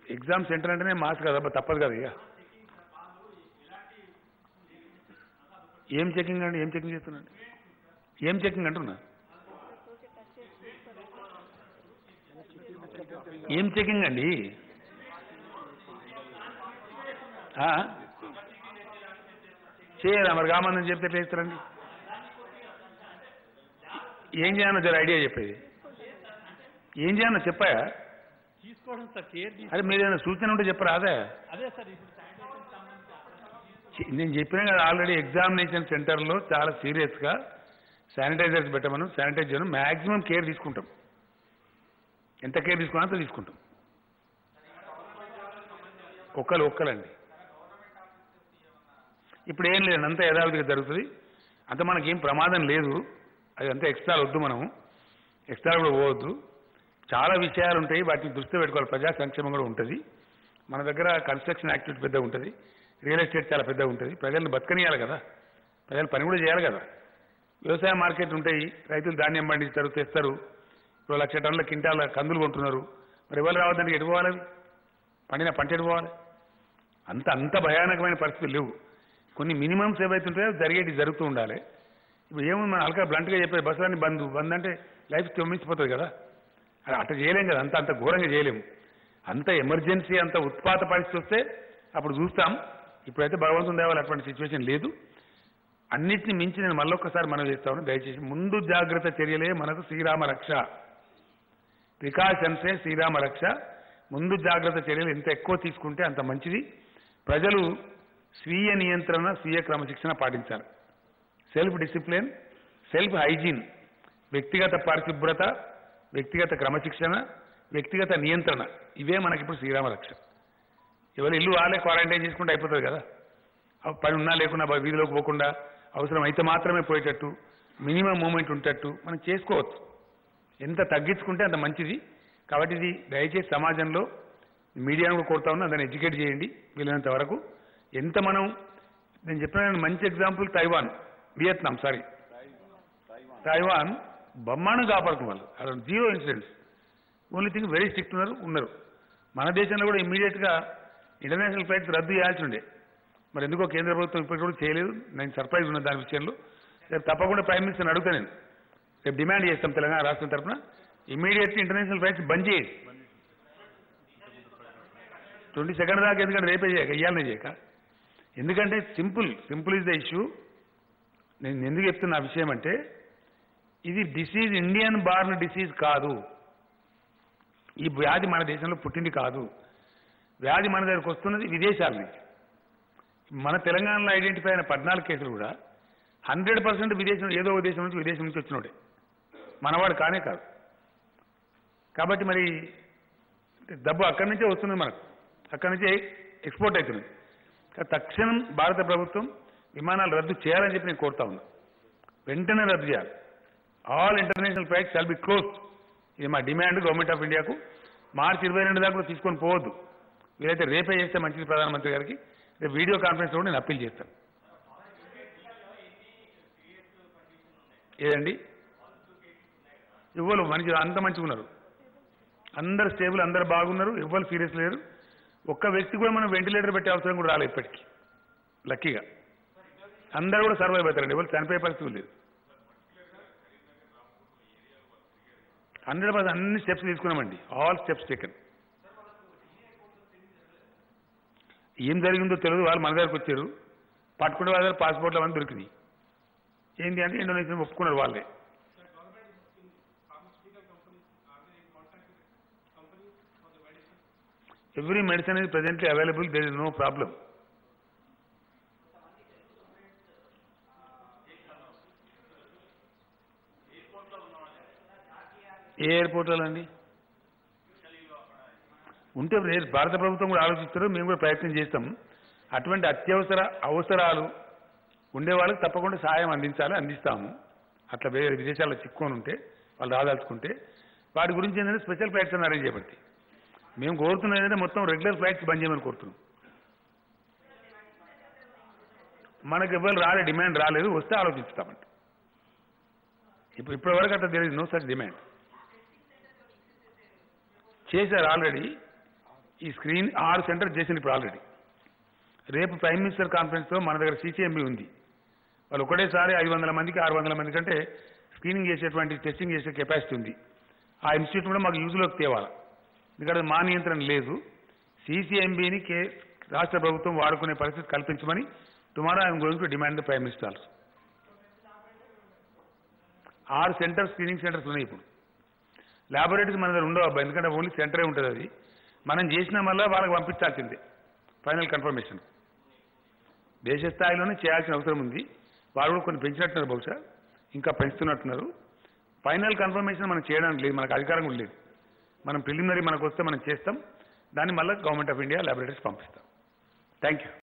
Exam centre అంటేనే mass కదా తప్పదు కదా ఇక ఏం చెకింగ్ అండి ఏం చెకింగ్ చేస్తున్నాండి ఏం చెకింగ్ అంటున్నా ఏం చెకింగ్ అండి ఆ? చేయరా మరి కామని చెప్తే ఎట్లా చేస్తారండి ఏం చేయాలో జర ఐడియా చెప్పేది ఏం చేయాలో చెప్పాయా తీసుకోవడం సార్ కేర్ తీసు అరే మీరు ఏదైనా సూచన ఉంటే చెప్పరా అదే అదే సార్ ఇప్పుడు శానిటైజర్ సంబంధించి చి- నేను చెప్పిన కదా ఆల్రెడీ ఎగ్జామినేషన్ సెంటర్లో చాలా సీరియస్గా శానిటైజర్స్ పెట్టమను శానిటైజ్ చేయడం మ్యాక్సిమం కేర్ తీసుకుంటాం ఎంత కేర్ తీసుకున్నా అంత తీసుకుంటాం ఒక్కలు ఒక్కలండి ఇప్పుడు ఏం లేదు అంత యథావిధిగా జరుగుతుంది అంత మనకేం ప్రమాదం లేదు అది అంతా ఎక్స్ట్రా వద్దు మనం ఎక్స్ట్రా కూడా పోవద్దు చాలా విషయాలు ఉంటాయి వాటిని దృష్టిలో పెట్టుకోవాలి ప్రజా సంక్షేమం కూడా ఉంటుంది మన దగ్గర కన్స్ట్రక్షన్ యాక్టివిటీ పెద్దగా ఉంటుంది రియల్ ఎస్టేట్ చాలా పెద్దగా ఉంటుంది ప్రజలను బతకనియాలి కదా ప్రజలు పని కూడా చేయాలి కదా వ్యవసాయ మార్కెట్ ఉంటాయి రైతులు ధాన్యం పండిస్తారు తెస్తారు ఇప్పుడు లక్ష టన్నుల కింటాల కందులు కొంటున్నారు మరి ఎవరు రావద్దంటే ఎటు పోవాలి అవి? పండిన పంట ఎటు పోవాలి అంత అంత భయానకమైన పరిస్థితులు లేవు కొన్ని మినిమమ్స్ ఏవైతే ఉంటాయో జరిగేటి జరుగుతూ ఉండాలి ఇప్పుడు ఏముంది మన అలకా బ్లంట్గా చెప్పేది బస్సులన్నీ బంద్ బంద్ అంటే లైఫ్ తొమ్మించిపోతుంది కదా అది అట్లా చేయలేం కదా అంత అంత ఘోరంగా చేయలేము అంత ఎమర్జెన్సీ అంత ఉత్పాత పరిస్థితి వస్తే అప్పుడు చూస్తాం ఇప్పుడైతే భగవంతుని దేవాలి అటువంటి సిచ్యువేషన్ లేదు అన్నిటిని మించి నేను మళ్ళొక్కసారి మనం చేస్తాను దయచేసి ముందు జాగ్రత్త చర్యలే మనకు శ్రీరామ రక్ష ప్రికాషన్సే శ్రీరామ రక్ష ముందు జాగ్రత్త చర్యలు ఎంత ఎక్కువ తీసుకుంటే అంత మంచిది ప్రజలు స్వీయ నియంత్రణ స్వీయ క్రమశిక్షణ పాటించాలి సెల్ఫ్ డిసిప్లిన్ సెల్ఫ్ హైజీన్ వ్యక్తిగత పరిశుభ్రత వ్యక్తిగత క్రమశిక్షణ వ్యక్తిగత నియంత్రణ ఇవే మనకిప్పుడు శ్రీరామ రక్ష ఎవరు ఇల్లు వాళ్ళే క్వారంటైన్ చేసుకుంటే అయిపోతుంది కదా ఆ పని ఉన్నా లేకున్నా బ- వీధిలోకి పోకుండా అవసరం అయితే మాత్రమే పోయేటట్టు మినిమం మూమెంట్ ఉంటట్టు మనం చేసుకోవచ్చు ఎంత తగ్గించుకుంటే అంత మంచిది కాబట్టి ఇది దయచేసి సమాజంలో మీడియాను కూడా కోరుతా ఉన్నా దాన్ని ఎడ్యుకేట్ చేయండి వీలైనంత వరకు ఎంత మనం నేను చెప్పిన మంచి example Taiwan Vietnam sorry Taiwan బ్రహ్మాండం కాపాడుకున్న వాళ్ళు అక్కడ zero incidents only thing very strict ఉన్నారు ఉన్నారు మన దేశంలో కూడా ఇమీడియట్గా ఇంటర్నేషనల్ ఫ్లైట్స్ రద్దు చేయాల్సి ఉండే మరి ఎందుకో కేంద్ర ప్రభుత్వం ఇప్పటికి కూడా చేయలేదు నేను సర్ప్రైజ్ ఉన్న దాని విషయంలో రేపు తప్పకుండా ప్రైమ్ మినిస్టర్ని అడుగుతా నేను రేపు డిమాండ్ చేస్తాం తెలంగాణ రాష్ట్రం తరఫున ఇమీడియట్లీ ఇంటర్నేషనల్ ఫ్లైట్స్ బంద్ చేయండి ట్వంటీ సెకండ్ దాకా ఎందుకంటే రేపే చేయక ఇయ్యాలనే చేయక ఎందుకంటే simple simple is the issue నేను ఎందుకు చెప్తున్న ఆ విషయం అంటే ఇది డిసీజ్ ఇండియన్ బార్న్ డిసీజ్ కాదు ఈ వ్యాధి మన దేశంలో పుట్టింది కాదు వ్యాధి మన దగ్గరకు వస్తున్నది విదేశాల నుంచి మన తెలంగాణలో ఐడెంటిఫై అయిన పద్నాలుగు కేసులు కూడా హండ్రెడ్ పర్సెంట్ విదేశం ఏదో ఒక దేశం నుంచి విదేశం నుంచి వచ్చినోడే మనవాడు కానే కాదు కాబట్టి మరి డబ్బు అక్కడి నుంచే వస్తుంది మనకు అక్కడి నుంచే ఎక్స్పోర్ట్ అవుతుంది కాబట్టి తక్షణం భారత ప్రభుత్వం విమానాలు రద్దు చేయాలని చెప్పి నేను కోరుతా ఉన్నా వెంటనే రద్దు చేయాలి all international flights shall be close ఇది మా డిమాండ్ గవర్నమెంట్ ఆఫ్ ఇండియాకు మార్చి ఇరవై రెండు దాకా కూడా తీసుకొని పోవద్దు వీలైతే రేపే చేస్తే మంచిది ప్రధానమంత్రి గారికి రేపు వీడియో కాన్ఫరెన్స్ కూడా నేను అప్పీల్ చేస్తాను ఏదండి ఇవ్వరు మంచి అంత మంచిగా ఉన్నారు అందరు స్టేబుల్ అందరు బాగున్నారు ఎవ్వరు సీరియస్ లేరు ఒక్క వ్యక్తి కూడా మనం వెంటిలేటర్ పెట్టే అవసరం కూడా రాలేదు ఇప్పటికీ లక్కీగా అందరూ కూడా సర్వైవ్ అవుతారండి ఎవరు చనిపోయే పరిస్థితి లేదు హండ్రెడ్ పర్సెంట్ అన్ని స్టెప్స్ తీసుకున్నామండి ఆల్ స్టెప్స్ టేకన్ ఏం జరిగిందో తెలియదు వాళ్ళు మన దగ్గరకు వచ్చారు పట్టుకుంటే వాళ్ళ దగ్గర పాస్పోర్ట్లు అవన్నీ దొరికింది ఏంటి అంటే ఇండోనేషియా ఒప్పుకున్నారు వాళ్ళే every medicine is presently available there is no problem ఏ ఎయిర్పోర్ట్లో అండి ఉంటే రేపు భారత ప్రభుత్వం కూడా ఆలోచిస్తారు మేము కూడా ప్రయత్నం చేస్తాం అటువంటి అత్యవసర అవసరాలు ఉండే వాళ్ళకి తప్పకుండా సహాయం అందించాలి అందిస్తాము అట్లా వేరే విదేశాల్లో చిక్కుకొని ఉంటే వాళ్ళు రాదాల్చుకుంటే వాటి గురించి ఏంటంటే స్పెషల్ ఫ్లైట్స్ అని అరేంజ్ చేయబడతాయి మేము కోరుతున్నది ఏంటంటే మొత్తం రెగ్యులర్ ఫ్లైట్స్ బంద్ చేయమని కోరుతున్నాం మనకు ఎవరు రాలే డిమాండ్ రాలేదు వస్తే ఆలోచిస్తామంట ఇప్పుడు ఇప్పటి వరకు అట్లా తెలియదు నో సచ్ డిమాండ్ చేశారు ఆల్రెడీ ఈ స్క్రీన్ ఆరు సెంటర్ చేసింది ఇప్పుడు ఆల్రెడీ రేపు ప్రైమ్ మినిస్టర్ కాన్ఫరెన్స్లో మన దగ్గర సీసీఎంబీ ఉంది వాళ్ళు ఒకటేసారి ఐదు వందల మందికి ఆరు వందల మంది కంటే స్క్రీనింగ్ చేసేటువంటి టెస్టింగ్ చేసే కెపాసిటీ ఉంది ఆ ఇన్స్టిట్యూట్ కూడా మాకు యూజ్లోకి తేవాలి ఎందుకంటే మా నియంత్రణ లేదు సీసీఎంబీని కే రాష్ట్ర ప్రభుత్వం వాడుకునే పరిస్థితి కల్పించమని tomorrow I'm going to demand the prime minister also ఆరు సెంటర్ స్క్రీనింగ్ సెంటర్స్ ఉన్నాయి ఇప్పుడు ల్యాబొరేటరీస్ మన దగ్గర ఉండవు అబ్బా ఎందుకంటే ఓన్లీ సెంటరే ఉంటుంది అది మనం చేసిన మళ్ళీ వాళ్ళకి పంపించాల్సిందే ఫైనల్ కన్ఫర్మేషన్ దేశ స్థాయిలోనే చేయాల్సిన అవసరం ఉంది వాళ్ళు కూడా కొన్ని పెంచినట్టున్నారు బహుశా ఇంకా పెంచుతున్నట్టున్నారు ఫైనల్ కన్ఫర్మేషన్ మనం చేయడానికి లేదు మనకు అధికారం కూడా లేదు మనం ప్రిలిమినరీ మనకు వస్తే మనం చేస్తాం దాన్ని మళ్ళీ గవర్నమెంట్ ఆఫ్ ఇండియా ల్యాబొరేటరీస్ పంపిస్తాం థ్యాంక్ యూ